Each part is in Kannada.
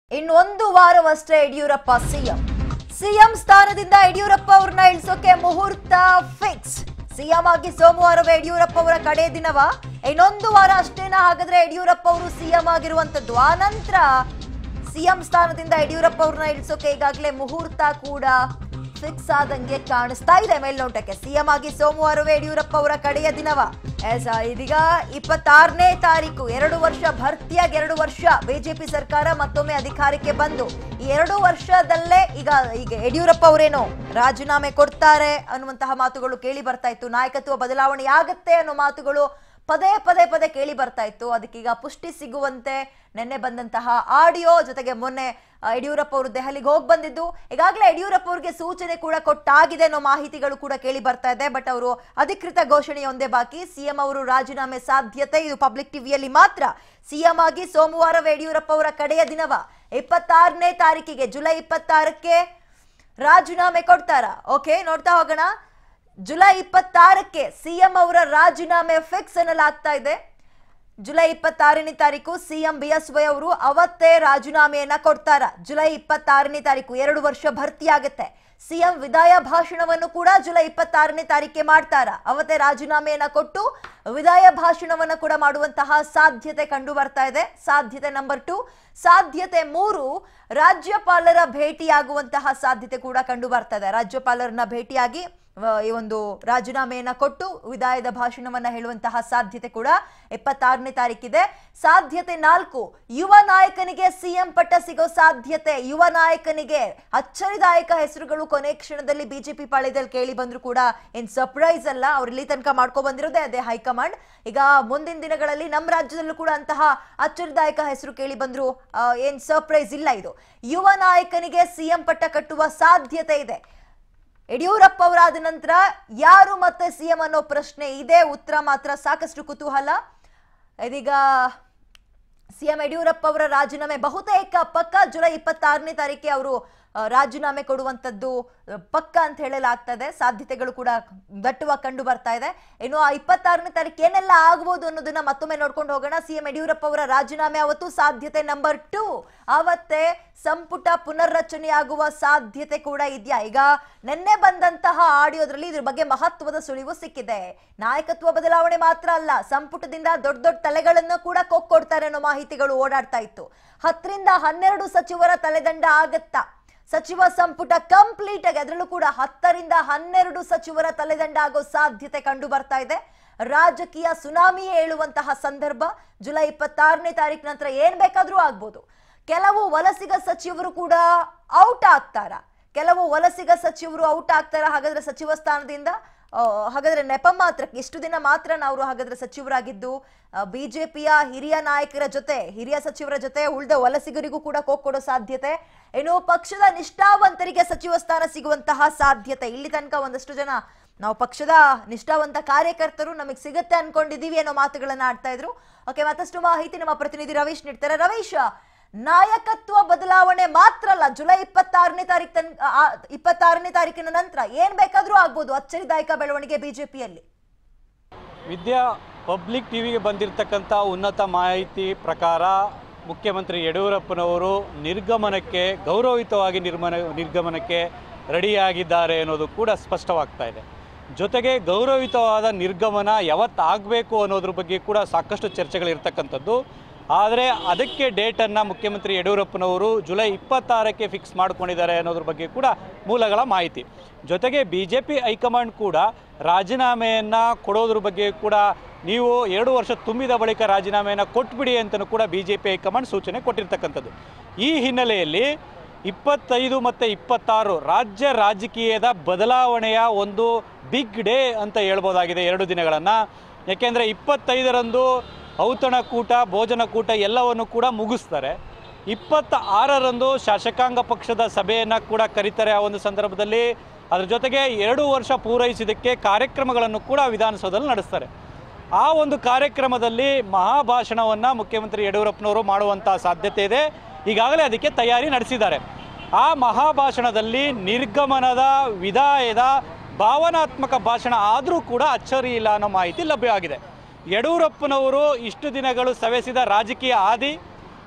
ಇನ್ನೊಂದು ವಾರವಷ್ಟೇ ಯಡಿಯೂರಪ್ಪ ಸಿಎಂ ಸಿಎಂ ಸ್ಥಾನದಿಂದ ಯಡಿಯೂರಪ್ಪ ಅವ್ರನ್ನ ಇಳಿಸೋಕೆ ಮುಹೂರ್ತ ಫಿಕ್ಸ್ ಸಿಎಂ ಆಗಿ ಸೋಮವಾರವೇ ಯಡಿಯೂರಪ್ಪ ಅವರ ಕಡೆ ದಿನವ ಇನ್ನೊಂದು ವಾರ ಅಷ್ಟೇನಾ ಹಾಗಾದ್ರೆ ಯಡಿಯೂರಪ್ಪ ಅವರು ಸಿಎಂ ಆಗಿರುವಂತದ್ದು ಆ ನಂತರ ಸಿಎಂ ಸ್ಥಾನದಿಂದ ಯಡಿಯೂರಪ್ಪ ಅವ್ರನ್ನ ಇಳಿಸೋಕೆ ಈಗಾಗಲೇ ಮುಹೂರ್ತ ಕೂಡ ಫಿಕ್ಸ್ ಆದಂಗೆ ಕಾಣಿಸ್ತಾ ಇದೆ ಮೇಲ್ನೋಟಕ್ಕೆ ಸಿಎಂ ಆಗಿ ಸೋಮವಾರವೇ ಯಡಿಯೂರಪ್ಪ ಅವರ ಕಡೆಯ ದಿನವ ಎಸ್ ಇದೀಗ ಇಪ್ಪತ್ತಾರನೇ ತಾರೀಕು ಎರಡು ವರ್ಷ ಭರ್ತಿಯಾಗಿ ಎರಡು ವರ್ಷ ಬಿಜೆಪಿ ಸರ್ಕಾರ ಮತ್ತೊಮ್ಮೆ ಅಧಿಕಾರಕ್ಕೆ ಬಂದು ಈ ಎರಡು ವರ್ಷದಲ್ಲೇ ಈಗ ಈಗ ಯಡಿಯೂರಪ್ಪ ಅವರೇನೋ ರಾಜೀನಾಮೆ ಕೊಡ್ತಾರೆ ಅನ್ನುವಂತಹ ಮಾತುಗಳು ಕೇಳಿ ಬರ್ತಾ ಇತ್ತು ನಾಯಕತ್ವ ಬದಲಾವಣೆ ಆಗತ್ತೆ ಅನ್ನೋ ಮಾತುಗಳು ಪದೇ ಪದೇ ಪದೇ ಕೇಳಿ ಬರ್ತಾ ಇತ್ತು ಅದಕ್ಕೀಗ ಪುಷ್ಟಿ ಸಿಗುವಂತೆ ನಿನ್ನೆ ಬಂದಂತಹ ಆಡಿಯೋ ಜೊತೆಗೆ ಮೊನ್ನೆ ಆ, ಯಡಿಯೂರಪ್ಪ ಅವರು ದೆಹಲಿಗೆ ಹೋಗಿ ಬಂದಿದ್ದು ಈಗಾಗಲೇ ಯಡಿಯೂರಪ್ಪ ಅವರಿಗೆ ಸೂಚನೆ ಕೂಡ ಕೊಟ್ಟಾಗಿದೆ ಅನ್ನೋ ಮಾಹಿತಿಗಳು ಕೂಡ ಕೇಳಿ ಬರ್ತಾ ಇದೆ ಬಟ್ ಅವರು ಅಧಿಕೃತ ಘೋಷಣೆ ಒಂದೇ ಬಾಕಿ ಸಿಎಂ ಅವರು ರಾಜೀನಾಮೆ ಸಾಧ್ಯತೆ ಇದು ಪಬ್ಲಿಕ್ ಟಿವಿಯಲ್ಲಿ ಮಾತ್ರ ಸಿಎಂ ಆಗಿ ಸೋಮವಾರವೇ ಯಡಿಯೂರಪ್ಪ ಅವರ ಕಡೆಯ ದಿನವ ಇಪ್ಪತ್ತಾರನೇ ತಾರೀಕಿಗೆ ಜುಲೈ ಇಪ್ಪತ್ತಾರಕ್ಕೆ ರಾಜೀನಾಮೆ ಕೊಡ್ತಾರ ಓಕೆ ನೋಡ್ತಾ ಹೋಗೋಣ ಜುಲೈ ಇಪ್ಪತ್ತಾರಕ್ಕೆ ಸಿಎಂ ಅವರ ರಾಜೀನಾಮೆ ಫಿಕ್ಸ್ ಅನ್ನಲಾಗ್ತಾ ಇದೆ ಜುಲೈ ಇಪ್ಪತ್ತಾರನೇ ತಾರೀಕು ಸಿಎಂ ಬಿ ಎಸ್ ವೈ ಅವರು ಅವತ್ತೇ ರಾಜೀನಾಮೆಯನ್ನ ಕೊಡ್ತಾರ ಜುಲೈ ಇಪ್ಪತ್ತಾರನೇ ತಾರೀಕು ಎರಡು ವರ್ಷ ಭರ್ತಿ ಆಗತ್ತೆ ಸಿಎಂ ವಿದಾಯ ಭಾಷಣವನ್ನು ಕೂಡ ಜುಲೈ ಇಪ್ಪತ್ತಾರನೇ ತಾರೀಕೆ ಮಾಡ್ತಾರ ಅವತ್ತೇ ರಾಜೀನಾಮೆಯನ್ನ ಕೊಟ್ಟು ವಿದಾಯ ಭಾಷಣವನ್ನ ಕೂಡ ಮಾಡುವಂತಹ ಸಾಧ್ಯತೆ ಕಂಡು ಬರ್ತಾ ಇದೆ ಸಾಧ್ಯತೆ ನಂಬರ್ ಟು ಸಾಧ್ಯತೆ ಮೂರು ರಾಜ್ಯಪಾಲರ ಭೇಟಿಯಾಗುವಂತಹ ಸಾಧ್ಯತೆ ಕೂಡ ಕಂಡು ಬರ್ತಾ ಇದೆ ರಾಜ್ಯಪಾಲರನ್ನ ಭೇಟಿಯಾಗಿ ಆ, ಈ ಒಂದು ರಾಜೀನಾಮೆಯನ್ನ ಕೊಟ್ಟು ವಿದಾಯದ ಭಾಷಣವನ್ನ ಹೇಳುವಂತಹ ಸಾಧ್ಯತೆ ಕೂಡ ಇಪ್ಪತ್ತಾರನೇ ತಾರೀಕಿದೆ ಸಾಧ್ಯತೆ ನಾಲ್ಕು ಯುವ ನಾಯಕನಿಗೆ ಸಿಎಂ ಪಟ್ಟ ಸಿಗೋ ಸಾಧ್ಯತೆ ಯುವ ನಾಯಕನಿಗೆ ಅಚ್ಚರಿದಾಯಕ ಹೆಸರುಗಳು ಕೊನೆ ಕ್ಷಣದಲ್ಲಿ ಬಿಜೆಪಿ ಪಾಳ್ಯದಲ್ಲಿ ಕೇಳಿ ಬಂದ್ರು ಕೂಡ ಏನ್ ಸರ್ಪ್ರೈಸ್ ಅಲ್ಲ ಅವ್ರು ಇಲ್ಲಿ ತನಕ ಮಾಡ್ಕೊ ಬಂದಿರೋದೇ ಅದೇ ಹೈಕಮಾಂಡ್ ಈಗ ಮುಂದಿನ ದಿನಗಳಲ್ಲಿ ನಮ್ಮ ರಾಜ್ಯದಲ್ಲೂ ಕೂಡ ಅಂತಹ ಅಚ್ಚರಿದಾಯಕ ಹೆಸರು ಕೇಳಿ ಬಂದ್ರು ಆ, ಏನ್ ಸರ್ಪ್ರೈಸ್ ಇಲ್ಲ ಇದು ಯುವ ನಾಯಕನಿಗೆ ಸಿಎಂ ಪಟ್ಟ ಕಟ್ಟುವ ಸಾಧ್ಯತೆ ಇದೆ ಯಡಿಯೂರಪ್ಪ ಅವರಾದ ನಂತರ ಯಾರು ಮತ್ತೆ ಸಿಎಂ ಅನ್ನೋ ಪ್ರಶ್ನೆ ಇದೆ ಉತ್ತರ ಮಾತ್ರ ಸಾಕಷ್ಟು ಕುತೂಹಲ ಇದೀಗ ಸಿಎಂ ಯಡಿಯೂರಪ್ಪ ಅವರ ರಾಜೀನಾಮೆ ಬಹುತೇಕ ಪಕ್ಕ ಜುಲೈ ಇಪ್ಪತ್ತಾರನೇ ತಾರೀಕಿಗೆ ಅವರು ಆ, ರಾಜೀನಾಮೆ ಕೊಡುವಂತದ್ದು ಆ, ಪಕ್ಕ ಅಂತ ಹೇಳಲಾಗ್ತದೆ ಸಾಧ್ಯತೆಗಳು ಕೂಡ ದಟ್ಟವಾಗಿ ಕಂಡು ಬರ್ತಾ ಇದೆ ಇನ್ನು ಆ ಇಪ್ಪತ್ತಾರನೇ ತಾರೀಕು ಏನೆಲ್ಲ ಆಗ್ಬೋದು ಅನ್ನೋದನ್ನ ಮತ್ತೊಮ್ಮೆ ನೋಡ್ಕೊಂಡು ಹೋಗೋಣ ಸಿಎಂ ಯಡಿಯೂರಪ್ಪ ಅವರ ರಾಜೀನಾಮೆ ಅವತ್ತು ಸಾಧ್ಯತೆ ನಂಬರ್ ಟೂ ಅವತ್ತೇ ಸಂಪುಟ ಪುನರ್ರಚನೆ ಆಗುವ ಸಾಧ್ಯತೆ ಕೂಡ ಇದೆಯಾ ಈಗ ನಿನ್ನೆ ಬಂದಂತಹ ಆಡಿಯೋದ್ರಲ್ಲಿ ಇದ್ರ ಬಗ್ಗೆ ಮಹತ್ವದ ಸುಳಿವು ಸಿಕ್ಕಿದೆ ನಾಯಕತ್ವ ಬದಲಾವಣೆ ಮಾತ್ರ ಅಲ್ಲ ಸಂಪುಟದಿಂದ ದೊಡ್ಡ ದೊಡ್ಡ ತಲೆಗಳನ್ನು ಕೂಡ ಕೊಕ್ಕೊಡ್ತಾರೆ ಅನ್ನೋ ಮಾಹಿತಿಗಳು ಓಡಾಡ್ತಾ ಇತ್ತು ಹತ್ತರಿಂದ ಹನ್ನೆರಡು ಸಚಿವರ ತಲೆದಂಡ ಆಗತ್ತಾ ಸಚಿವ ಸಂಪುಟ ಕಂಪ್ಲೀಟ್ ಆಗಿ ಅದರಲ್ಲೂ ಕೂಡ ಹತ್ತರಿಂದ ಹನ್ನೆರಡು ಸಚಿವರ ತಲೆದಂಡ ಆಗೋ ಸಾಧ್ಯತೆ ಕಂಡು ಬರ್ತಾ ಇದೆ ರಾಜಕೀಯ ಸುನಾಮಿಯೇ ಏಳುವಂತಹ ಸಂದರ್ಭ ಜುಲೈ ಇಪ್ಪತ್ತಾರನೇ ತಾರೀಕು ನಂತರ ಏನ್ ಬೇಕಾದ್ರೂ ಆಗ್ಬೋದು ಕೆಲವು ವಲಸಿಗ ಸಚಿವರು ಕೂಡ ಔಟ್ ಆಗ್ತಾರ ಕೆಲವು ವಲಸಿಗ ಸಚಿವರು ಔಟ್ ಆಗ್ತಾರ ಹಾಗಾದ್ರೆ ಸಚಿವ ಸ್ಥಾನದಿಂದ ಆ, ಹಾಗಾದ್ರೆ ನೆಪ ಮಾತ್ರ ಎಷ್ಟು ದಿನ ಮಾತ್ರ ನಾವು ಹಾಗಾದ್ರೆ ಸಚಿವರಾಗಿದ್ದು ಬಿಜೆಪಿಯ ಹಿರಿಯ ನಾಯಕರ ಜೊತೆ ಹಿರಿಯ ಸಚಿವರ ಜೊತೆ ಉಳಿದ ವಲಸಿಗರಿಗೂ ಕೂಡ ಕೊಡೋ ಸಾಧ್ಯತೆ ಇನ್ನು ಪಕ್ಷದ ನಿಷ್ಠಾವಂತರಿಗೆ ಸಚಿವ ಸ್ಥಾನ ಸಿಗುವಂತಹ ಸಾಧ್ಯತೆ ಇಲ್ಲಿ ತನಕ ಒಂದಷ್ಟು ಜನ ನಾವು ಪಕ್ಷದ ನಿಷ್ಠಾವಂತ ಕಾರ್ಯಕರ್ತರು ನಮಗೆ ಸಿಗುತ್ತೆ ಅನ್ಕೊಂಡಿದೀವಿ ಅನ್ನೋ ಮಾತುಗಳನ್ನ ಆಡ್ತಾ ಇದ್ರು ಓಕೆ ಮತ್ತಷ್ಟು ಮಾಹಿತಿ ನಮ್ಮ ಪ್ರತಿನಿಧಿ ರವೀಶ್ ನೀಡ್ತಾರೆ ರವೀಶ್ ನಾಯಕತ್ವ ಬದಲಾವಣೆ ಮಾತ್ರ ಅಲ್ಲ ಜುಲೈ ಇಪ್ಪತ್ತಾರನೇ ತಾರೀಕು ತನ್ ಆ, ಇಪ್ಪತ್ತಾರನೇ ತಾರೀಕಿನ ನಂತರ ಏನ್ ಬೇಕಾದ್ರೂ ಆಗ್ಬೋದು ಅಚ್ಚರಿದಾಯಕ ಬೆಳವಣಿಗೆ ಬಿಜೆಪಿಯಲ್ಲಿ ವಿದ್ಯಾ ಪಬ್ಲಿಕ್ ಟಿವಿಗೆ ಬಂದಿರತಕ್ಕಂಥ ಉನ್ನತ ಮಾಹಿತಿ ಪ್ರಕಾರ ಮುಖ್ಯಮಂತ್ರಿ ಯಡಿಯೂರಪ್ಪನವರು ನಿರ್ಗಮನಕ್ಕೆ ಗೌರವಯುತವಾಗಿ ನಿರ್ಮನ ನಿರ್ಗಮನಕ್ಕೆ ರೆಡಿಯಾಗಿದ್ದಾರೆ ಅನ್ನೋದು ಕೂಡ ಸ್ಪಷ್ಟವಾಗ್ತಾ ಇದೆ ಜೊತೆಗೆ ಗೌರವಯುತವಾದ ನಿರ್ಗಮನ ಯಾವತ್ತಾಗಬೇಕು ಅನ್ನೋದ್ರ ಬಗ್ಗೆ ಕೂಡ ಸಾಕಷ್ಟು ಚರ್ಚೆಗಳಿರ್ತಕ್ಕಂಥದ್ದು ಆದರೆ ಅದಕ್ಕೆ ಡೇಟನ್ನು ಮುಖ್ಯಮಂತ್ರಿ ಯಡಿಯೂರಪ್ಪನವರು ಜುಲೈ ಇಪ್ಪತ್ತಾರಕ್ಕೆ ಫಿಕ್ಸ್ ಮಾಡ್ಕೊಂಡಿದ್ದಾರೆ ಅನ್ನೋದ್ರ ಬಗ್ಗೆ ಕೂಡ ಮೂಲಗಳ ಮಾಹಿತಿ ಜೊತೆಗೆ ಬಿ ಜೆ ಪಿ ಹೈಕಮಾಂಡ್ ಕೂಡ ರಾಜೀನಾಮೆಯನ್ನು ಕೊಡೋದ್ರ ಬಗ್ಗೆ ಕೂಡ ನೀವು ಎರಡು ವರ್ಷ ತುಂಬಿದ ಬಳಿಕ ರಾಜೀನಾಮೆಯನ್ನು ಕೊಟ್ಬಿಡಿ ಅಂತಲೂ ಕೂಡ ಬಿ ಜೆ ಪಿ ಹೈಕಮಾಂಡ್ ಸೂಚನೆ ಕೊಟ್ಟಿರ್ತಕ್ಕಂಥದ್ದು ಈ ಹಿನ್ನೆಲೆಯಲ್ಲಿ ಇಪ್ಪತ್ತೈದು ಮತ್ತು ಇಪ್ಪತ್ತಾರು ರಾಜ್ಯ ರಾಜಕೀಯದ ಬದಲಾವಣೆಯ ಒಂದು ಬಿಗ್ ಡೇ ಅಂತ ಹೇಳ್ಬೋದಾಗಿದೆ ಎರಡು ದಿನಗಳನ್ನು ಯಾಕೆಂದರೆ ಇಪ್ಪತ್ತೈದರಂದು ಔತಣಕೂಟ ಭೋಜನಕೂಟ ಎಲ್ಲವನ್ನು ಕೂಡ ಮುಗಿಸ್ತಾರೆ ಇಪ್ಪತ್ತ ಆರರಂದು ಶಾಸಕಾಂಗ ಪಕ್ಷದ ಸಭೆಯನ್ನು ಕೂಡ ಕರೀತಾರೆ ಆ ಒಂದು ಸಂದರ್ಭದಲ್ಲಿ ಅದ್ರ ಜೊತೆಗೆ ಎರಡು ವರ್ಷ ಪೂರೈಸಿದ್ದಕ್ಕೆ ಕಾರ್ಯಕ್ರಮಗಳನ್ನು ಕೂಡ ವಿಧಾನಸೌಧದಲ್ಲಿ ನಡೆಸ್ತಾರೆ ಆ ಒಂದು ಕಾರ್ಯಕ್ರಮದಲ್ಲಿ ಮಹಾಭಾಷಣವನ್ನು ಮುಖ್ಯಮಂತ್ರಿ ಯಡಿಯೂರಪ್ಪನವರು ಮಾಡುವಂಥ ಸಾಧ್ಯತೆ ಇದೆ ಈಗಾಗಲೇ ಅದಕ್ಕೆ ತಯಾರಿ ನಡೆಸಿದ್ದಾರೆ ಆ ಮಹಾಭಾಷಣದಲ್ಲಿ ನಿರ್ಗಮನದ ವಿದಾಯದ ಭಾವನಾತ್ಮಕ ಭಾಷಣ ಆದರೂ ಕೂಡ ಅಚ್ಚರಿ ಇಲ್ಲ ಅನ್ನೋ ಮಾಹಿತಿ ಲಭ್ಯವಾಗಿದೆ ಯಡಿಯೂರಪ್ಪನವರು ಇಷ್ಟು ದಿನಗಳು ಸವೆಸಿದ ರಾಜಕೀಯ ಹಾದಿ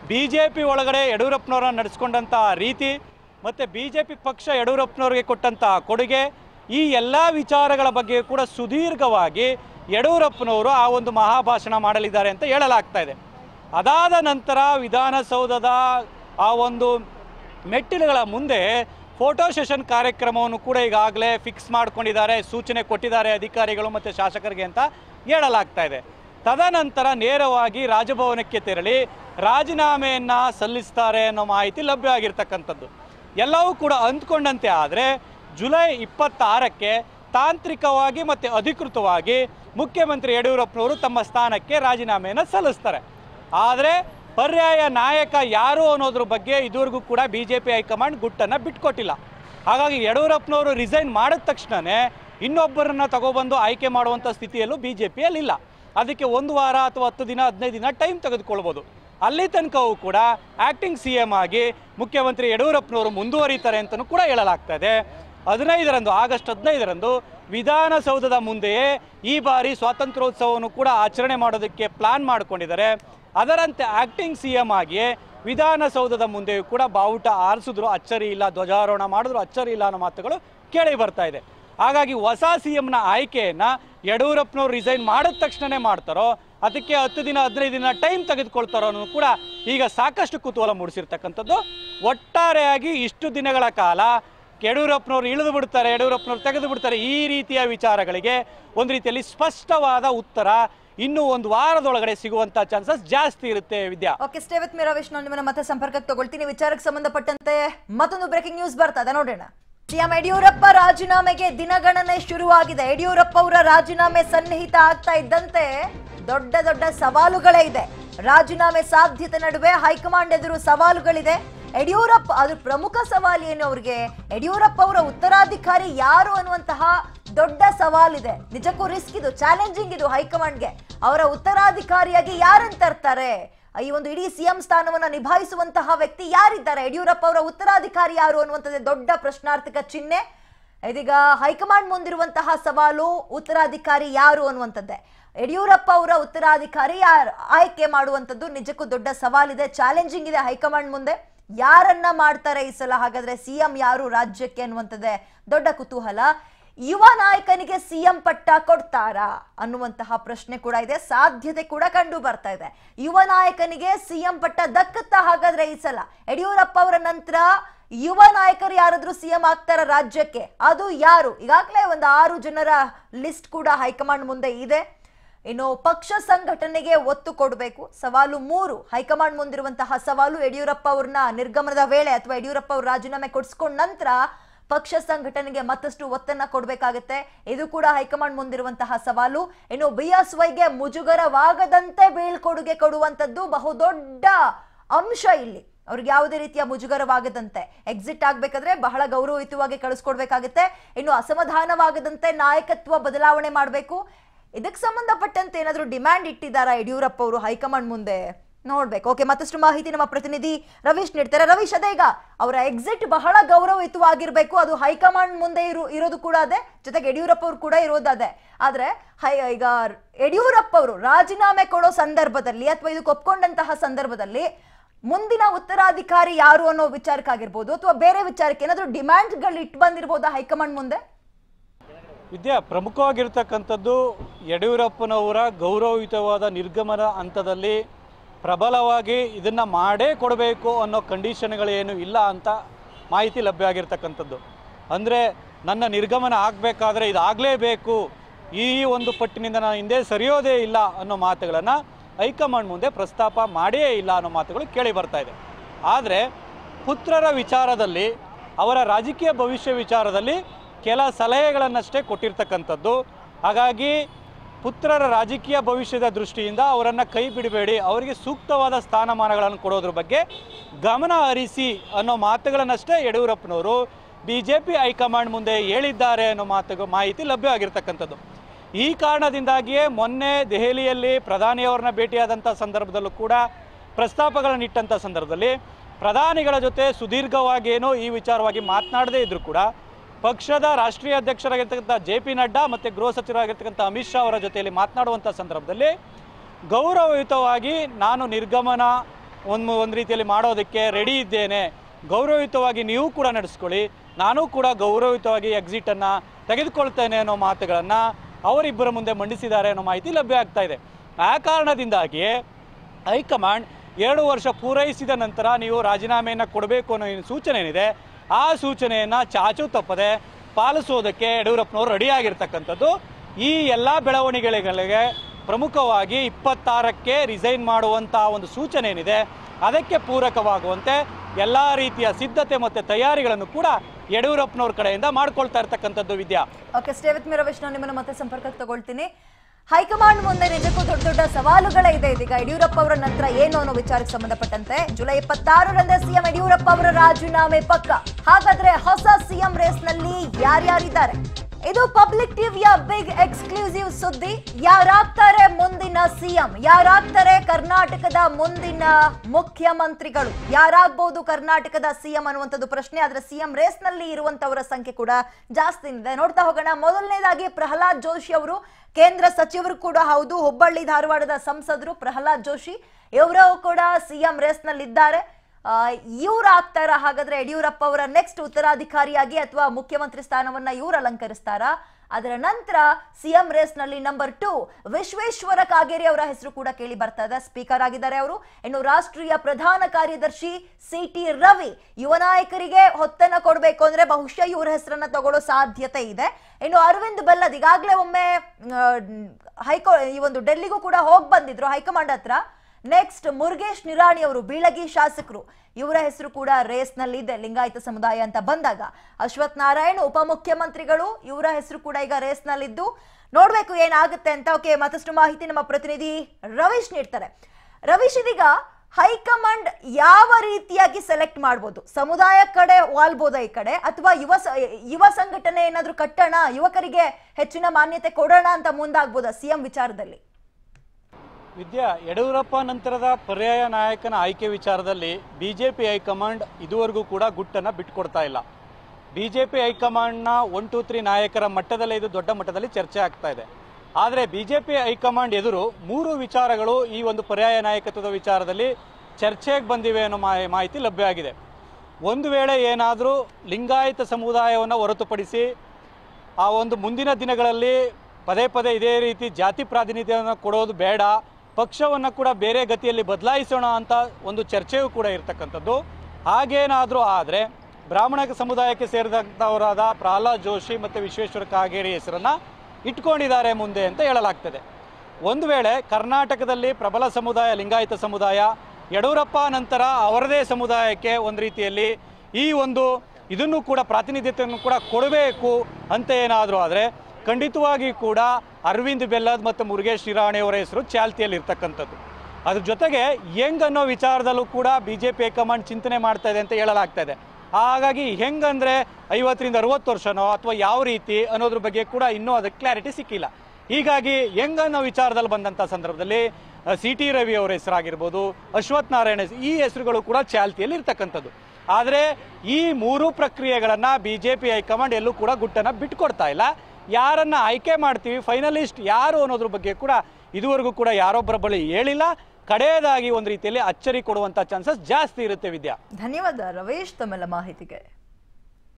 ಬಿ ಜೆ ಪಿ ಒಳಗಡೆ ಯಡಿಯೂರಪ್ಪನವರನ್ನ ನಡೆಸ್ಕೊಂಡಂಥ ರೀತಿ ಮತ್ತು ಬಿ ಜೆ ಪಿ ಪಕ್ಷ ಯಡಿಯೂರಪ್ಪನವ್ರಿಗೆ ಕೊಟ್ಟಂಥ ಕೊಡುಗೆ ಈ ಎಲ್ಲ ವಿಚಾರಗಳ ಬಗ್ಗೆ ಕೂಡ ಸುದೀರ್ಘವಾಗಿ ಯಡಿಯೂರಪ್ಪನವರು ಆ ಒಂದು ಮಹಾಭಾಷಣ ಮಾಡಲಿದ್ದಾರೆ ಅಂತ ಹೇಳಲಾಗ್ತಾ ಇದೆ ಅದಾದ ನಂತರ ವಿಧಾನಸೌಧದ ಆ ಒಂದು ಮೆಟ್ಟಿಲುಗಳ ಮುಂದೆ ಫೋಟೋ ಸೆಷನ್ ಕಾರ್ಯಕ್ರಮವನ್ನು ಕೂಡ ಈಗಾಗಲೇ ಫಿಕ್ಸ್ ಮಾಡ್ಕೊಂಡಿದ್ದಾರೆ ಸೂಚನೆ ಕೊಟ್ಟಿದ್ದಾರೆ ಅಧಿಕಾರಿಗಳು ಮತ್ತು ಶಾಸಕರಿಗೆ ಅಂತ ಹೇಳಲಾಗ್ತಾ ಇದೆ ತದನಂತರ ನೇರವಾಗಿ ರಾಜಭವನಕ್ಕೆ ತೆರಳಿ ರಾಜೀನಾಮೆಯನ್ನು ಸಲ್ಲಿಸ್ತಾರೆ ಅನ್ನೋ ಮಾಹಿತಿ ಲಭ್ಯ ಆಗಿರ್ತಕ್ಕಂಥದ್ದು ಎಲ್ಲವೂ ಕೂಡ ಅಂದ್ಕೊಂಡಂತೆ ಆದರೆ ಜುಲೈ ಇಪ್ಪತ್ತಾರಕ್ಕೆ ತಾಂತ್ರಿಕವಾಗಿ ಮತ್ತು ಅಧಿಕೃತವಾಗಿ ಮುಖ್ಯಮಂತ್ರಿ ಯಡಿಯೂರಪ್ಪನವರು ತಮ್ಮ ಸ್ಥಾನಕ್ಕೆ ರಾಜೀನಾಮೆಯನ್ನು ಸಲ್ಲಿಸ್ತಾರೆ ಆದರೆ ಪರ್ಯಾಯ ನಾಯಕ ಯಾರು ಅನ್ನೋದ್ರ ಬಗ್ಗೆ ಇದುವರೆಗೂ ಕೂಡ ಬಿ ಜೆ ಪಿ ಹೈಕಮಾಂಡ್ ಗುಟ್ಟನ್ನು ಬಿಟ್ಕೊಟ್ಟಿಲ್ಲ ಹಾಗಾಗಿ ಯಡಿಯೂರಪ್ಪನವರು ರಿಸೈನ್ ಮಾಡಿದ ತಕ್ಷಣವೇ ಇನ್ನೊಬ್ಬರನ್ನ ತಗೊಬಂದು ಆಯ್ಕೆ ಮಾಡುವಂಥ ಸ್ಥಿತಿಯಲ್ಲೂ ಬಿ ಜೆ ಪಿಯಲ್ಲಿಲ್ಲ ಅದಕ್ಕೆ ಒಂದು ವಾರ ಅಥವಾ ಹತ್ತು ದಿನ ಹದಿನೈದು ದಿನ ಟೈಮ್ ತೆಗೆದುಕೊಳ್ಬೋದು ಅಲ್ಲಿ ತನಕವೂ ಕೂಡ ಆ್ಯಕ್ಟಿಂಗ್ ಸಿ ಎಮ್ ಆಗಿ ಮುಖ್ಯಮಂತ್ರಿ ಯಡಿಯೂರಪ್ಪನವರು ಮುಂದುವರಿತಾರೆ ಅಂತಲೂ ಕೂಡ ಹೇಳಲಾಗ್ತಾ ಇದೆ ಹದಿನೈದರಂದು ಆಗಸ್ಟ್ ಹದಿನೈದರಂದು ವಿಧಾನಸೌಧದ ಮುಂದೆಯೇ ಈ ಬಾರಿ ಸ್ವಾತಂತ್ರ್ಯೋತ್ಸವವನ್ನು ಕೂಡ ಆಚರಣೆ ಮಾಡೋದಕ್ಕೆ ಪ್ಲಾನ್ ಮಾಡಿಕೊಂಡಿದ್ದಾರೆ ಅದರಂತೆ ಆಕ್ಟಿಂಗ್ ಸಿ ಎಂ ಆಗಿಯೇ ವಿಧಾನಸೌಧದ ಮುಂದೆಯೂ ಕೂಡ ಬಾವುಟ ಆರಿಸಿದ್ರು ಅಚ್ಚರಿ ಇಲ್ಲ ಧ್ವಜಾರೋಹಣ ಮಾಡಿದ್ರು ಅಚ್ಚರಿ ಇಲ್ಲ ಅನ್ನೋ ಮಾತುಗಳು ಕೇಳಿ ಬರ್ತಾ ಇದೆ ಹಾಗಾಗಿ ಹೊಸ ಸಿ ಎಂನ ಆಯ್ಕೆಯನ್ನು ಯಡಿಯೂರಪ್ಪನವ್ರು ರಿಸೈನ್ ಮಾಡಿದ ತಕ್ಷಣನೇ ಮಾಡ್ತಾರೋ ಅದಕ್ಕೆ ಹತ್ತು ದಿನ ಹದಿನೈದು ದಿನ ಟೈಮ್ ತೆಗೆದುಕೊಳ್ತಾರೋ ಅನ್ನೋದು ಕೂಡ ಈಗ ಸಾಕಷ್ಟು ಕುತೂಹಲ ಮೂಡಿಸಿರ್ತಕ್ಕಂಥದ್ದು ಒಟ್ಟಾರೆಯಾಗಿ ಇಷ್ಟು ದಿನಗಳ ಕಾಲ ಯಡಿಯೂರಪ್ಪನವ್ರು ಇಳಿದು ಬಿಡ್ತಾರೆ ಯಡಿಯೂರಪ್ಪನವ್ರು ತೆಗೆದು ಬಿಡ್ತಾರೆ ಈ ರೀತಿಯ ವಿಚಾರಗಳಿಗೆ ಒಂದು ರೀತಿಯಲ್ಲಿ ಸ್ಪಷ್ಟವಾದ ಉತ್ತರ ಇನ್ನೂ ಒಂದು ವಾರದೊಳಗಡೆ ಸಿಗುವಂತ ಚಾನ್ಸಸ್ ಜಾಸ್ತಿ ಇರುತ್ತೆ Vidya okay stay with me Ravish ನಾನು ನಿಮ್ಮನ್ನ ಮತ್ತೆ ಸಂಪರ್ಕಕ್ಕೆ ತಗೊಳ್ತೀನಿ ವಿಚಾರಕ್ಕೆ ಸಂಬಂಧಪಟ್ಟಂತೆ ಮತ್ತೊಂದು ಬ್ರೇಕಿಂಗ್ ನ್ಯೂಸ್ ಬರ್ತದೆ ನೋಡೋಣ ಸಿಎಂ ಯಡಿಯೂರಪ್ಪ ರಾಜೀನಾಮೆಗೆ ದಿನಗಣನೆ ಶುರುವಾಗಿದೆ ಯಡಿಯೂರಪ್ಪ ಅವರ ರಾಜೀನಾಮೆ ಸನ್ನಿಹಿತ ಆಗ್ತಾ ಇದ್ದಂತೆ ದೊಡ್ಡ ದೊಡ್ಡ ಸವಾಲುಗಳೇ ಇದೆ ರಾಜೀನಾಮೆ ಸಾಧ್ಯತೆ ನಡುವೆ ಹೈಕಮಾಂಡ್ ಎದುರು ಸವಾಲುಗಳಿದೆ ಯಡಿಯೂರಪ್ಪ ಅದು ಪ್ರಮುಖ ಸವಾಲು ಏನು ಅವ್ರಿಗೆ ಯಡಿಯೂರಪ್ಪ ಅವರ ಉತ್ತರಾಧಿಕಾರಿ ಯಾರು ಅನ್ನುವಂತಹ ದೊಡ್ಡ ಸವಾಲಿದೆ ನಿಜಕ್ಕೂ ರಿಸ್ಕ್ ಇದು ಚಾಲೆಂಜಿಂಗ್ ಇದು ಹೈಕಮಾಂಡ್ಗೆ ಅವರ ಉತ್ತರಾಧಿಕಾರಿಯಾಗಿ ಯಾರನ್ನ ತರ್ತಾರೆ ಈ ಒಂದು ಇಡೀ ಸಿಎಂ ಸ್ಥಾನವನ್ನ ನಿಭಾಯಿಸುವಂತಹ ವ್ಯಕ್ತಿ ಯಾರಿದ್ದಾರೆ ಯಡಿಯೂರಪ್ಪ ಅವರ ಉತ್ತರಾಧಿಕಾರಿ ಯಾರು ಅನ್ನುವಂಥದ್ದೇ ದೊಡ್ಡ ಪ್ರಶ್ನಾರ್ಥಕ ಚಿಹ್ನೆ ಇದೀಗ ಹೈಕಮಾಂಡ್ ಮುಂದಿರುವಂತಹ ಸವಾಲು ಉತ್ತರಾಧಿಕಾರಿ ಯಾರು ಅನ್ನುವಂಥದ್ದೇ ಯಡಿಯೂರಪ್ಪ ಅವರ ಉತ್ತರಾಧಿಕಾರಿ ಯಾರು ಆಯ್ಕೆ ಮಾಡುವಂಥದ್ದು ನಿಜಕ್ಕೂ ದೊಡ್ಡ ಸವಾಲಿದೆ ಚಾಲೆಂಜಿಂಗ್ ಇದೆ ಹೈಕಮಾಂಡ್ ಮುಂದೆ ಯಾರನ್ನ ಮಾಡ್ತಾರೆ ಈ ಸಲ ಹಾಗಾದ್ರೆ ಸಿಎಂ ಯಾರು ರಾಜ್ಯಕ್ಕೆ ಅನ್ನುವಂಥದ್ದೇ ದೊಡ್ಡ ಕುತೂಹಲ ಯುವ ನಾಯಕನಿಗೆ ಸಿಎಂ ಪಟ್ಟ ಕೊಡ್ತಾರಾ ಅನ್ನುವಂತಹ ಪ್ರಶ್ನೆ ಕೂಡ ಇದೆ ಸಾಧ್ಯತೆ ಕೂಡ ಕಂಡು ಬರ್ತಾ ಇದೆ ಯುವ ನಾಯಕನಿಗೆ ಸಿಎಂ ಪಟ್ಟ ದಕ್ಕತ್ತಾ ಹಾಗಾದ್ರೆ ಈ ಸಲ ಯಡಿಯೂರಪ್ಪ ಅವರ ನಂತರ ಯುವ ನಾಯಕರು ಯಾರಾದ್ರೂ ಸಿಎಂ ಆಗ್ತಾರ ರಾಜ್ಯಕ್ಕೆ ಅದು ಯಾರು ಈಗಾಗಲೇ ಒಂದು ಆರು ಜನರ ಲಿಸ್ಟ್ ಕೂಡ ಹೈಕಮಾಂಡ್ ಮುಂದೆ ಇದೆ ಇನ್ನು ಪಕ್ಷ ಸಂಘಟನೆಗೆ ಒತ್ತು ಕೊಡಬೇಕು ಸವಾಲು ಮೂರು ಹೈಕಮಾಂಡ್ ಮುಂದಿರುವಂತಹ ಸವಾಲು ಯಡಿಯೂರಪ್ಪ ಅವ್ರನ್ನ ನಿರ್ಗಮನದ ವೇಳೆ ಅಥವಾ ಯಡಿಯೂರಪ್ಪ ಅವ್ರ ರಾಜೀನಾಮೆ ಕೊಡಿಸ್ಕೊಂಡ ನಂತರ ಪಕ್ಷ ಸಂಘಟನೆಗೆ ಮತ್ತಷ್ಟು ಒತ್ತನ್ನ ಕೊಡಬೇಕಾಗತ್ತೆ ಇದು ಕೂಡ ಹೈಕಮಾಂಡ್ ಮುಂದಿರುವಂತಹ ಸವಾಲು ಇನ್ನು ಬಿ ಎಸ್ ವೈಗೆ ಮುಜುಗರವಾಗದಂತೆ ಬೀಳ್ಕೊಡುಗೆ ಕೊಡುವಂತದ್ದು ಬಹುದೊಡ್ಡ ಅಂಶ ಇಲ್ಲಿ ಅವ್ರಿಗೆ ಯಾವುದೇ ರೀತಿಯ ಮುಜುಗರವಾಗದಂತೆ ಎಕ್ಸಿಟ್ ಆಗ್ಬೇಕಾದ್ರೆ ಬಹಳ ಗೌರವಯುತವಾಗಿ ಕಳಿಸ್ಕೊಡ್ಬೇಕಾಗತ್ತೆ ಇನ್ನು ಅಸಮಾಧಾನವಾಗದಂತೆ ನಾಯಕತ್ವ ಬದಲಾವಣೆ ಮಾಡಬೇಕು ಇದಕ್ಕೆ ಸಂಬಂಧಪಟ್ಟಂತೆ ಏನಾದರೂ ಡಿಮ್ಯಾಂಡ್ ಇಟ್ಟಿದ್ದಾರಾ ಯಡಿಯೂರಪ್ಪ ಅವರು ಹೈಕಮಾಂಡ್ ಮುಂದೆ ನೋಡ್ಬೇಕು ಓಕೆ ಮತ್ತಷ್ಟು ಮಾಹಿತಿ ನಮ್ಮ ಪ್ರತಿನಿಧಿ ರವೀಶ್ ನೀಡ್ತಾರೆ ರವೀಶ್ ಅದೇ ಈಗ ಅವರ ಎಕ್ಸಿಟ್ ಬಹಳ ಗೌರವಯುತವಾಗಿರ್ಬೇಕು ಅದು ಹೈಕಮಾಂಡ್ ಮುಂದೆ ಇರು ಇರೋದು ಕೂಡ ಅದೇ ಜೊತೆಗೆ ಯಡಿಯೂರಪ್ಪ ಅವರು ಕೂಡ ಇರೋದು ಅದೇ ಆದ್ರೆ ಹೈ ಈಗ ಯಡಿಯೂರಪ್ಪ ಅವರು ರಾಜೀನಾಮೆ ಕೊಡೋ ಸಂದರ್ಭದಲ್ಲಿ ಅಥವಾ ಇದಕ್ಕೆ ಒಪ್ಕೊಂಡಂತಹ ಸಂದರ್ಭದಲ್ಲಿ ಮುಂದಿನ ಉತ್ತರಾಧಿಕಾರಿ ಯಾರು ಅನ್ನೋ ವಿಚಾರಕ್ಕಾಗಿರ್ಬೋದು ಅಥವಾ ಬೇರೆ ವಿಚಾರಕ್ಕೆ ಏನಾದರೂ ಡಿಮ್ಯಾಂಡ್ಗಳು ಇಟ್ಟು ಬಂದಿರ್ಬೋದಾ ಹೈಕಮಾಂಡ್ ಮುಂದೆ ವಿದ್ಯಾ ಪ್ರಮುಖವಾಗಿರ್ತಕ್ಕಂಥದ್ದು ಯಡಿಯೂರಪ್ಪನವರ ಗೌರವಯುತವಾದ ನಿರ್ಗಮನ ಹಂತದಲ್ಲಿ ಪ್ರಬಲವಾಗಿ ಇದನ್ನು ಮಾಡೇ ಕೊಡಬೇಕು ಅನ್ನೋ ಕಂಡೀಷನ್ಗಳೇನು ಇಲ್ಲ ಅಂತ ಮಾಹಿತಿ ಲಭ್ಯ ಆಗಿರ್ತಕ್ಕಂಥದ್ದು ಅಂದರೆ ನನ್ನ ನಿರ್ಗಮನ ಆಗಬೇಕಾದ್ರೆ ಇದಾಗಲೇಬೇಕು ಈ ಒಂದು ಪಟ್ಟಿನಿಂದ ನಾನು ಹಿಂದೆ ಸರಿಯೋದೇ ಇಲ್ಲ ಅನ್ನೋ ಮಾತುಗಳನ್ನು ಹೈಕಮಾಂಡ್ ಮುಂದೆ ಪ್ರಸ್ತಾಪ ಮಾಡೇ ಇಲ್ಲ ಅನ್ನೋ ಮಾತುಗಳು ಕೇಳಿ ಬರ್ತಾ ಇದೆ ಆದರೆ ಪುತ್ರರ ವಿಚಾರದಲ್ಲಿ ಅವರ ರಾಜಕೀಯ ಭವಿಷ್ಯ ವಿಚಾರದಲ್ಲಿ ಕೆಲ ಸಲಹೆಗಳನ್ನಷ್ಟೇ ಕೊಟ್ಟಿರ್ತಕ್ಕಂಥದ್ದು ಹಾಗಾಗಿ ಪುತ್ರರ ರಾಜಕೀಯ ಭವಿಷ್ಯದ ದೃಷ್ಟಿಯಿಂದ ಅವರನ್ನು ಕೈ ಬಿಡಬೇಡಿ ಅವರಿಗೆ ಸೂಕ್ತವಾದ ಸ್ಥಾನಮಾನಗಳನ್ನು ಕೊಡೋದ್ರ ಬಗ್ಗೆ ಗಮನ ಹರಿಸಿ ಅನ್ನೋ ಮಾತುಗಳನ್ನಷ್ಟೇ ಯಡಿಯೂರಪ್ಪನವರು ಬಿ ಜೆ ಪಿ ಹೈಕಮಾಂಡ್ ಮುಂದೆ ಹೇಳಿದ್ದಾರೆ ಅನ್ನೋ ಮಾತು ಮಾಹಿತಿ ಲಭ್ಯವಾಗಿರ್ತಕ್ಕಂಥದ್ದು ಈ ಕಾರಣದಿಂದಾಗಿಯೇ ಮೊನ್ನೆ ದೆಹಲಿಯಲ್ಲಿ ಪ್ರಧಾನಿಯವರನ್ನ ಭೇಟಿಯಾದಂಥ ಸಂದರ್ಭದಲ್ಲೂ ಕೂಡ ಪ್ರಸ್ತಾಪಗಳನ್ನು ಇಟ್ಟಂಥ ಸಂದರ್ಭದಲ್ಲಿ ಪ್ರಧಾನಿಗಳ ಜೊತೆ ಸುದೀರ್ಘವಾಗೇನೋ ಈ ವಿಚಾರವಾಗಿ ಮಾತನಾಡದೇ ಇದ್ದರೂ ಕೂಡ ಪಕ್ಷದ ರಾಷ್ಟ್ರೀಯ ಅಧ್ಯಕ್ಷರಾಗಿರ್ತಕ್ಕಂಥ ಜೆ ಪಿ ನಡ್ಡಾ ಮತ್ತು ಗೃಹ ಸಚಿವರಾಗಿರ್ತಕ್ಕಂಥ ಅಮಿತ್ ಶಾ ಅವರ ಜೊತೆಯಲ್ಲಿ ಮಾತನಾಡುವಂಥ ಸಂದರ್ಭದಲ್ಲಿ ಗೌರವಯುತವಾಗಿ ನಾನು ನಿರ್ಗಮನ ಒಂದು ಒಂದು ರೀತಿಯಲ್ಲಿ ಮಾಡೋದಕ್ಕೆ ರೆಡಿ ಇದ್ದೇನೆ ಗೌರವಯುತವಾಗಿ ನೀವು ಕೂಡ ನಡೆಸ್ಕೊಳ್ಳಿ ನಾನು ಕೂಡ ಗೌರವಯುತವಾಗಿ ಎಕ್ಸಿಟನ್ನು ತೆಗೆದುಕೊಳ್ತೇನೆ ಅನ್ನೋ ಮಾತುಗಳನ್ನು ಅವರಿಬ್ಬರ ಮುಂದೆ ಮಂಡಿಸಿದ್ದಾರೆ ಅನ್ನೋ ಮಾಹಿತಿ ಲಭ್ಯ ಆಗ್ತಾ ಇದೆ ಆ ಕಾರಣದಿಂದಾಗಿ ಹೈಕಮಾಂಡ್ ಎರಡು ವರ್ಷ ಪೂರೈಸಿದ ನಂತರ ನೀವು ರಾಜೀನಾಮೆಯನ್ನು ಕೊಡಬೇಕು ಅನ್ನೋ ಏನು ಸೂಚನೆ ಏನಿದೆ ಆ ಸೂಚನೆಯನ್ನು ಚಾಚು ತಪ್ಪದೆ ಪಾಲಿಸೋದಕ್ಕೆ ಯಡಿಯೂರಪ್ಪನವರು ರೆಡಿಯಾಗಿರ್ತಕ್ಕಂಥದ್ದು ಈ ಎಲ್ಲ ಬೆಳವಣಿಗೆಗಳಿಗೆ ಪ್ರಮುಖವಾಗಿ ಇಪ್ಪತ್ತಾರಕ್ಕೆ ರಿಸೈನ್ ಮಾಡುವಂಥ ಒಂದು ಸೂಚನೆ ಏನಿದೆ ಅದಕ್ಕೆ ಪೂರಕವಾಗುವಂತೆ ಎಲ್ಲ ರೀತಿಯ ಸಿದ್ಧತೆ ಮತ್ತು ತಯಾರಿಗಳನ್ನು ಕೂಡ ಯಡಿಯೂರಪ್ಪನವ್ರ ಕಡೆಯಿಂದ ಮಾಡ್ಕೊಳ್ತಾ ಇರ್ತಕ್ಕಂಥದ್ದು Vidya okay stay with me Ramesh ನಾನು ನಿಮ್ಮನ್ನ ಮತ್ತೆ ಸಂಪರ್ಕಕ್ಕೆ ತಗೊಳ್ತೀನಿ ಹೈಕಮಾಂಡ್ ಮುಂದೆ ನಿಜಕ್ಕೂ ದೊಡ್ಡ ದೊಡ್ಡ ಸವಾಲುಗಳೇ ಇದೆ ಇದೀಗ ಯಡಿಯೂರಪ್ಪ ಅವರ ನಂತರ ಏನು ಅನ್ನೋ ವಿಚಾರಕ್ಕೆ ಸಂಬಂಧಪಟ್ಟಂತೆ ಜುಲೈ ಇಪ್ಪತ್ತಾರರಂದೇ ಸಿಎಂ ಯಡಿಯೂರಪ್ಪ ಅವರ ರಾಜೀನಾಮೆ ಪಕ್ಕ ಹಾಗಾದ್ರೆ ಹೊಸ ಸಿಎಂ ರೇಸ್ ನಲ್ಲಿ ಯಾರ್ಯಾರಿದ್ದಾರೆ ಇದು ಪಬ್ಲಿಕ್ ಟಿವಿಯ ಬಿಗ್ ಎಕ್ಸ್ಕ್ಲೂಸಿವ್ ಸುದ್ದಿ ಯಾರಾಗ್ತಾರೆ ಮುಂದಿನ ಸಿಎಂ ಯಾರಾಗ್ತಾರೆ ಕರ್ನಾಟಕದ ಮುಂದಿನ ಮುಖ್ಯಮಂತ್ರಿಗಳು ಯಾರಾಗ್ಬಹುದು ಕರ್ನಾಟಕದ ಸಿಎಂ ಅನ್ನುವಂಥದ್ದು ಪ್ರಶ್ನೆ ಆದ್ರೆ ಸಿಎಂ ರೇಸ್ ನಲ್ಲಿ ಇರುವಂತವರ ಸಂಖ್ಯೆ ಕೂಡ ಜಾಸ್ತಿ ಇದೆ ನೋಡ್ತಾ ಹೋಗೋಣ ಮೊದಲನೇದಾಗಿ ಪ್ರಹ್ಲಾದ್ ಜೋಶಿ ಅವರು ಕೇಂದ್ರ ಸಚಿವರು ಕೂಡ ಹೌದು ಹುಬ್ಬಳ್ಳಿ ಧಾರವಾಡದ ಸಂಸದರು ಪ್ರಹ್ಲಾದ್ ಜೋಶಿ ಇವರು ಕೂಡ ಸಿಎಂ ರೇಸ್ ನಲ್ಲಿ ಇದ್ದಾರೆ ಇವ್ರು ಆಗ್ತಾರ ಹಾಗಾದ್ರೆ ಯಡಿಯೂರಪ್ಪ ಅವರ ನೆಕ್ಸ್ಟ್ ಉತ್ತರಾಧಿಕಾರಿಯಾಗಿ ಅಥವಾ ಮುಖ್ಯಮಂತ್ರಿ ಸ್ಥಾನವನ್ನ ಇವ್ರು ಅಲಂಕರಿಸ್ತಾರಾ ಅದರ ನಂತರ ಸಿಎಂ ರೇಸ್ ನಲ್ಲಿ ನಂಬರ್ ಟೂ ವಿಶ್ವೇಶ್ವರ ಕಾಗೇರಿ ಅವರ ಹೆಸರು ಕೂಡ ಕೇಳಿ ಬರ್ತಾ ಇದೆ ಸ್ಪೀಕರ್ ಆಗಿದ್ದಾರೆ ಅವರು ಇನ್ನು ರಾಷ್ಟ್ರೀಯ ಪ್ರಧಾನ ಕಾರ್ಯದರ್ಶಿ ಸಿ ಟಿ ರವಿ ಯುವ ನಾಯಕರಿಗೆ ಹೊತ್ತನ್ನ ಕೊಡಬೇಕು ಅಂದ್ರೆ ಬಹುಶಃ ಇವ್ರ ಹೆಸರನ್ನ ತಗೊಳ್ಳೋ ಸಾಧ್ಯತೆ ಇದೆ ಇನ್ನು ಅರವಿಂದ್ ಬೆಲ್ಲದ್ ಈಗಾಗಲೇ ಒಮ್ಮೆ ಆ, ಹೈಕೋ ಈ ಒಂದು ಡೆಲ್ಲಿಗೂ ಕೂಡ ಹೋಗಿ ಬಂದಿದ್ರು ಹೈಕಮಾಂಡ್ ಹತ್ರ ನೆಕ್ಸ್ಟ್ ಮುರುಗೇಶ್ ನಿರಾಣಿ ಅವರು ಬೀಳಗಿ ಶಾಸಕರು ಇವರ ಹೆಸರು ಕೂಡ ರೇಸ್ ನಲ್ಲಿ ಇದೆ ಲಿಂಗಾಯತ ಸಮುದಾಯ ಅಂತ ಬಂದಾಗ ಅಶ್ವಥ್ ನಾರಾಯಣ್ ಉಪಮುಖ್ಯಮಂತ್ರಿಗಳು ಇವರ ಹೆಸರು ಕೂಡ ಈಗ ರೇಸ್ ನಲ್ಲಿದ್ದು ನೋಡ್ಬೇಕು ಏನಾಗುತ್ತೆ ಅಂತ ಓಕೆ ಮತ್ತಷ್ಟು ಮಾಹಿತಿ ನಮ್ಮ ಪ್ರತಿನಿಧಿ ರವೀಶ್ ನೀಡ್ತಾರೆ ರವೀಶ್ ಇದೀಗ ಹೈಕಮಾಂಡ್ ಯಾವ ರೀತಿಯಾಗಿ ಸೆಲೆಕ್ಟ್ ಮಾಡ್ಬೋದು ಸಮುದಾಯ ಕಡೆ ವಾಲ್ಬೋದ ಈ ಕಡೆ ಅಥವಾ ಯುವ ಸ- ಯುವ ಸಂಘಟನೆ ಏನಾದ್ರೂ ಕಟ್ಟೋಣ ಯುವಕರಿಗೆ ಹೆಚ್ಚಿನ ಮಾನ್ಯತೆ ಕೊಡೋಣ ಅಂತ ಮುಂದಾಗ್ಬೋದಾ ಸಿಎಂ ವಿಚಾರದಲ್ಲಿ ವಿದ್ಯಾ ಯಡಿಯೂರಪ್ಪ ನಂತರದ ಪರ್ಯಾಯ ನಾಯಕನ ಆಯ್ಕೆ ವಿಚಾರದಲ್ಲಿ ಬಿ ಜೆ ಪಿ ಹೈಕಮಾಂಡ್ ಇದುವರೆಗೂ ಕೂಡ ಗುಟ್ಟನ್ನು ಬಿಟ್ಕೊಡ್ತಾ ಇಲ್ಲ ಬಿ ಜೆ ಪಿ ಹೈಕಮಾಂಡ್ನ ಒನ್ ಟೂ ತ್ರೀ ನಾಯಕರ ಮಟ್ಟದಲ್ಲೇ ಇದು ದೊಡ್ಡ ಮಟ್ಟದಲ್ಲಿ ಚರ್ಚೆ ಆಗ್ತಾ ಇದೆ ಆದರೆ ಬಿ ಜೆ ಪಿ ಹೈಕಮಾಂಡ್ ಎದುರು ಮೂರು ವಿಚಾರಗಳು ಈ ಒಂದು ಪರ್ಯಾಯ ನಾಯಕತ್ವದ ವಿಚಾರದಲ್ಲಿ ಚರ್ಚೆಗೆ ಬಂದಿವೆ ಅನ್ನೋ ಮಾಹಿ ಮಾಹಿತಿ ಲಭ್ಯ ಆಗಿದೆ ಒಂದು ವೇಳೆ ಏನಾದರೂ ಲಿಂಗಾಯತ ಸಮುದಾಯವನ್ನು ಹೊರತುಪಡಿಸಿ ಆ ಒಂದು ಮುಂದಿನ ದಿನಗಳಲ್ಲಿ ಪದೇ ಪದೇ ಇದೇ ರೀತಿ ಜಾತಿ ಪ್ರಾತಿನಿಧ್ಯವನ್ನು ಕೊಡೋದು ಬೇಡ ಪಕ್ಷವನ್ನು ಕೂಡ ಬೇರೆ ಗತಿಯಲ್ಲಿ ಬದಲಾಯಿಸೋಣ ಅಂತ ಒಂದು ಚರ್ಚೆಯೂ ಕೂಡ ಇರತಕ್ಕಂಥದ್ದು ಹಾಗೇನಾದರೂ ಆದರೆ ಬ್ರಾಹ್ಮಣ ಸಮುದಾಯಕ್ಕೆ ಸೇರಿದಂಥವರಾದ ಪ್ರಹ್ಲಾದ್ ಜೋಶಿ ಮತ್ತು ವಿಶ್ವೇಶ್ವರ ಕಾಗೇರಿ ಹೆಸರನ್ನು ಇಟ್ಕೊಂಡಿದ್ದಾರೆ ಮುಂದೆ ಅಂತ ಹೇಳಲಾಗ್ತದೆ ಒಂದು ವೇಳೆ ಕರ್ನಾಟಕದಲ್ಲಿ ಪ್ರಬಲ ಸಮುದಾಯ ಲಿಂಗಾಯತ ಸಮುದಾಯ ಯಡಿಯೂರಪ್ಪ ನಂತರ ಅವರದೇ ಸಮುದಾಯಕ್ಕೆ ಒಂದು ರೀತಿಯಲ್ಲಿ ಈ ಒಂದು ಇದನ್ನು ಕೂಡ ಪ್ರಾತಿನಿಧ್ಯತೆಯನ್ನು ಕೂಡ ಕೊಡಬೇಕು ಅಂತ ಏನಾದರೂ ಆದರೆ ಖಂಡಿತವಾಗಿ ಕೂಡ ಅರವಿಂದ್ ಬೆಲ್ಲದ್ ಮತ್ತು ಮುರುಗೇಶ್ ನಿರಾಣಿಯವರ ಹೆಸರು ಚಾಲ್ತಿಯಲ್ಲಿ ಇರ್ತಕ್ಕಂಥದ್ದು ಅದ್ರ ಜೊತೆಗೆ ಹೆಂಗ್ ಅನ್ನೋ ವಿಚಾರದಲ್ಲೂ ಕೂಡ ಬಿ ಜೆ ಪಿ ಹೈಕಮಾಂಡ್ ಚಿಂತನೆ ಮಾಡ್ತಾ ಇದೆ ಅಂತ ಹೇಳಲಾಗ್ತಾ ಇದೆ ಹಾಗಾಗಿ ಹೆಂಗಂದ್ರೆ ಐವತ್ತರಿಂದ ಅರವತ್ತು ವರ್ಷನೋ ಅಥವಾ ಯಾವ ರೀತಿ ಅನ್ನೋದ್ರ ಬಗ್ಗೆ ಕೂಡ ಇನ್ನೂ ಅದಕ್ಕೆ ಕ್ಲಾರಿಟಿ ಸಿಕ್ಕಿಲ್ಲ ಹೀಗಾಗಿ ಹೆಂಗ್ ಅನ್ನೋ ವಿಚಾರದಲ್ಲಿ ಬಂದಂಥ ಸಂದರ್ಭದಲ್ಲಿ ಸಿ ಟಿ ರವಿ ಅವರ ಹೆಸರಾಗಿರ್ಬೋದು ಅಶ್ವಥ್ ನಾರಾಯಣ ಹೆಸರು- ಈ ಹೆಸರುಗಳು ಕೂಡ ಚಾಲ್ತಿಯಲ್ಲಿ ಇರ್ತಕ್ಕಂಥದ್ದು ಆದರೆ ಈ ಮೂರು ಪ್ರಕ್ರಿಯೆಗಳನ್ನ ಬಿ ಜೆ ಪಿ ಹೈಕಮಾಂಡ್ ಎಲ್ಲೂ ಕೂಡ ಗುಟ್ಟನ್ನು ಬಿಟ್ಕೊಡ್ತಾ ಇಲ್ಲ ಯಾರನ್ನ ಆಯ್ಕೆ ಮಾಡ್ತೀವಿ ಫೈನಲಿಸ್ಟ್ ಯಾರು ಅನ್ನೋದ್ರ ಬಗ್ಗೆ ಕೂಡ ಇದುವರೆಗೂ ಕೂಡ ಯಾರೊಬ್ಬರ ಬಳಿ ಹೇಳಿಲ್ಲ ಕಡೆಯದಾಗಿ ಒಂದು ರೀತಿಯಲ್ಲಿ ಅಚ್ಚರಿ ಕೊಡುವಂಥ ಚಾನ್ಸಸ್ ಜಾಸ್ತಿ ಇರುತ್ತೆ ವಿದ್ಯಾ ಧನ್ಯವಾದ ರವೀಶ್ ತಮ್ಮೆಲ್ಲ ಮಾಹಿತಿಗೆ